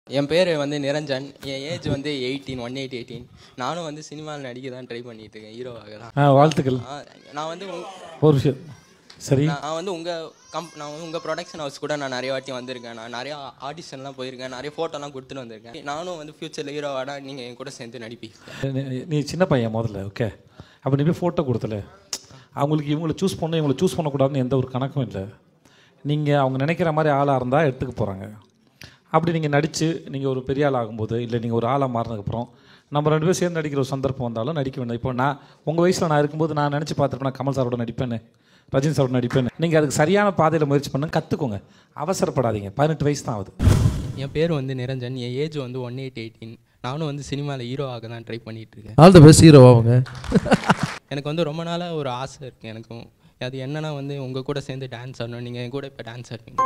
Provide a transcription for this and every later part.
என் பேர் வந்து நிரஞ்சன் என் ஏஜ் வந்து எயிட்டீன் ஒன் எயிட் எயிட்டீன் நானும் வந்து சினிமாவில் நடிக்க தான் ட்ரை பண்ணிட்டு இருக்கேன் ஹீரோவாக தான் ஆ வாழ்த்துக்கள் ஆ, நான் வந்து உங்க- ஒரு விஷயம் சரி நான் வந்து உங்கள் கம் நான் வந்து உங்கள் ப்ரொடக்ஷன் ஹவுஸ் கூட நான் நிறைய வாட்டி வந்திருக்கேன் நான் நிறைய ஆடிஷன்லாம் போயிருக்கேன் நிறைய ஃபோட்டோலாம் கொடுத்துட்டு வந்திருக்கேன் நானும் வந்து ஃப்யூச்சரில் ஹீரோவாடா நீங்கள் என் கூட சேர்ந்து நடிப்பீங்க நீ- நீ சின்ன பையன் முதல்ல ஓகே அப்போ நீ போய் ஃபோட்டோ கொடுத்தல அவங்களுக்கு இவங்களை சூஸ் பண்ணணும் இவங்களை சூஸ் பண்ணக்கூடாதுன்னு எந்த ஒரு கணக்கும் இல்லை நீங்கள் அவங்க நினைக்கிற மாதிரி ஆளாக இருந்தால் எடுத்துக்க போகிறாங்க அப்படி நீங்கள் நடித்து நீங்கள் ஒரு பெரிய ஆள் ஆகும்போது இல்லை நீங்கள் ஒரு ஆளாக மாறினதுக்கப்புறம் நம்ம ரெண்டு பேரும் சேர்ந்து நடிக்கிற ஒரு சந்தர்ப்பம் வந்தாலும் நடிக்க வேண்டாம் இப்போ நான் உங்கள் வயசில் நான் இருக்கும்போது நான் நினச்சி பார்த்துருப்பேன் கமல் சாரோட நடிப்பேன்னு ரஜினி சாரோட நடிப்பேன்னு நீங்கள் அதுக்கு சரியான பாதையில் முயற்சி பண்ணுங்க கற்றுக்கோங்க அவசரப்படாதீங்க பதினெட்டு வயசு தான் ஆகுது என் பேர் வந்து நிரஞ்சன் என் ஏஜ் வந்து ஒன் எயிட் எயிட்டீன் நானும் வந்து சினிமாவில் ஹீரோவாக தான் ட்ரை பண்ணிட்டு இருக்கேன் ஆல் த பெஸ்ட் ஹீரோ அவங்க எனக்கு வந்து ரொம்ப நாளாக ஒரு ஆசை இருக்குது எனக்கும் அது என்னன்னா வந்து உங்கள் கூட சேர்ந்து டான்ஸ் ஆடணும் நீங்கள் என் கூட இப்போ டான்ஸ் ஆடுவீங்க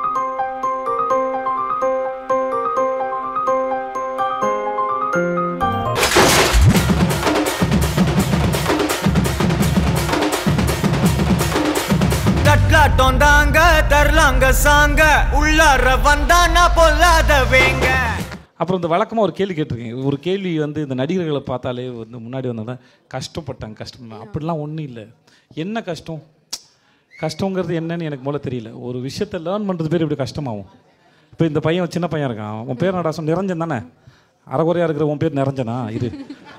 தட்லாட்டம் தாங்க தரலாங்க சாங்க உள்ளார வந்தானா பொல்லாத வேங்க அப்புறம் இந்த வழக்கமாக ஒரு கேள்வி கேட்டிருக்கேன் ஒரு கேள்வி வந்து இந்த நடிகர்களை பார்த்தாலே வந்து முன்னாடி வந்தால் கஷ்டப்பட்டாங்க கஷ்டம் அப்படிலாம் ஒன்றும் இல்லை என்ன கஷ்டம் கஷ்டங்கிறது என்னன்னு எனக்கு முதல்ல தெரியல ஒரு விஷயத்தை லேர்ன் பண்ணுறது பேர் இப்படி கஷ்டமாகும் இப்போ இந்த பையன் சின்ன பையன் இருக்கான் உன் பேர் நடா சொன்ன நிரஞ்சன் தானே அறகுறையாக இருக்கிற உன் பேர் நிரஞ்சனா இரு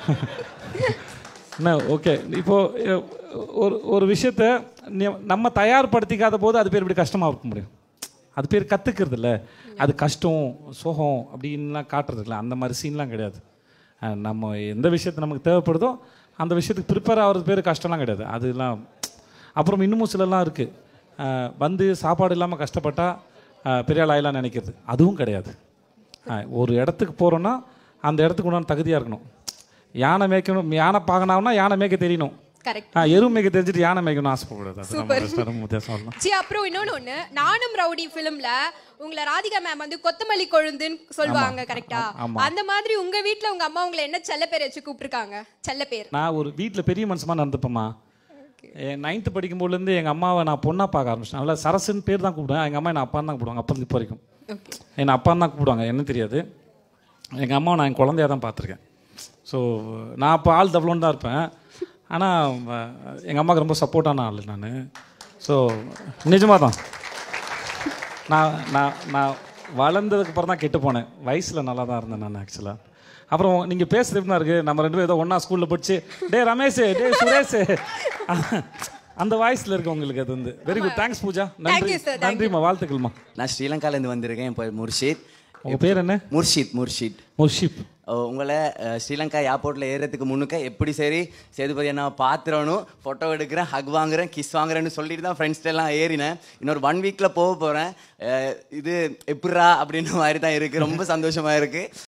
என்ன ஓகே இப்போது ஒரு ஒரு விஷயத்த நீ- நம்ம தயார்படுத்திக்காத போது அது பேர் இப்படி கஷ்டமாக இருக்க முடியும் அது பேர் கற்றுக்கிறது இல்லை அது கஷ்டம் சோகம் அப்படின்லாம் காட்டுறது இல்லை அந்த மாதிரி சீன்லாம் கிடையாது அஹ் நம்ம எந்த விஷயத்து நமக்கு தேவைப்படுதோ அந்த விஷயத்துக்கு ப்ரிப்பேர் ஆகிறது பேர் கஷ்டம்லாம் கிடையாது அதெல்லாம் அப்புறம் இன்னமும் சிலர்லாம் இருக்குது வந்து சாப்பாடு இல்லாமல் கஷ்டப்பட்டால் அஹ் பெரிய ஆள் ஆயிலாம் நினைக்கிறது அதுவும் கிடையாது அஹ் ஒரு இடத்துக்கு போகிறோன்னா அந்த இடத்துக்கு உண்டான தகுதியாக இருக்கணும் யானை மேய்க்கணும் யானை பார்க்கணும்னா யானை மேய்க்க தெரியணும் கரெக்ட் ஆ எருவு மேய்க்க தெரிஞ்சுட்டு யானை மேய்க்கணும் ஆசைப்படக்கூடாது அது நம்ம ரெஸ்டாரண்ட் வித்தியாசம் வரலாம் சி அப்புறம் இன்னொன்னு ஒண்ணு நானும் ரவுடி ஃபிலிம்ல உங்களை ராதிகா மேம் வந்து கொத்தமல்லி கொழுந்துன்னு சொல்லுவாங்க கரெக்டா ஆமா. அந்த மாதிரி உங்க வீட்ல உங்க அம்மா உங்களை என்ன செல்ல பேர் வச்சு கூப்பிட்டுருக்காங்க செல்ல பேர் நான் ஒரு வீட்டில் பெரிய மனுஷமாக நடந்துப்பேம்மா என் நைன்த்து படிக்கும்போதுலேருந்து எங்கள் அம்மாவை நான் பொண்ணாக பார்க்க ஆரம்பிச்சிட்டேன் அதனால் சரசுன்னு பேர் தான் கூப்பிடுவேன் எங்கள் அம்மா என்னை அப்பான்னு தான் கூப்பிடுவாங்க அப்போ இப்போ வரைக்கும் ஓகே என்னை அப்பான்னு தான் கூப்பிடுவாங்க என்ன தெரியாது எங்கள் அம்மாவை நான் என் குழந்தையா தான் பார்த்துருக்கேன் ஸோ நான் அப்போ ஆள் தவளோன்னு தான் இருப்பேன் ஆனால் எங்கள் அம்மாவுக்கு ரொம்ப சப்போர்ட்டான ஆள் நான் ஸோ நிஜமாக தான் நான் நான் நான் வளர்ந்ததுக்கு அப்புறம் தான் கெட்டு போனேன் வயசில் நல்லா தான் இருந்தேன் நான் ஆக்சுவலாக அப்புறம் நீங்கள் பேசுறது எப்படி தான் இருக்குது நம்ம ரெண்டு பேரும் ஏதோ ஒன்றா ஸ்கூலில் படிச்சு டே ரமேஷ் டே சுரேஷ் அந்த வாய்ஸில் இருக்கு உங்களுக்கு அது வந்து very good thanks Pooja Thank நன்றி you, sir. Thank நன்றிம்மா வாழ்த்துக்கள்மா நான் ஸ்ரீலங்காலேருந்து வந்திருக்கேன் இப்போ முர்ஷித் உங்கள் பேர் என்ன முர்ஷித் முர்ஷித் முர்ஷிப் அஹ் உங்களை அஹ், ஸ்ரீலங்கா ஏர்போர்ட்டில் ஏறுறதுக்கு முன்னுக்க எப்படி சரி சேதுபதி நான் பார்த்துறணும் ஃபோட்டோ எடுக்கிறேன் ஹக் வாங்குறேன் கிஸ் வாங்குறேன்னு சொல்லிட்டு தான் ஃப்ரெண்ட்ஸ்ட எல்லாம் ஏறினேன் இன்னொரு ஒன் வீக்கில் போக போகிறேன் இது எப்படிரா அப்படின்ற மாதிரி தான் இருக்குது ரொம்ப சந்தோஷமாக இருக்குது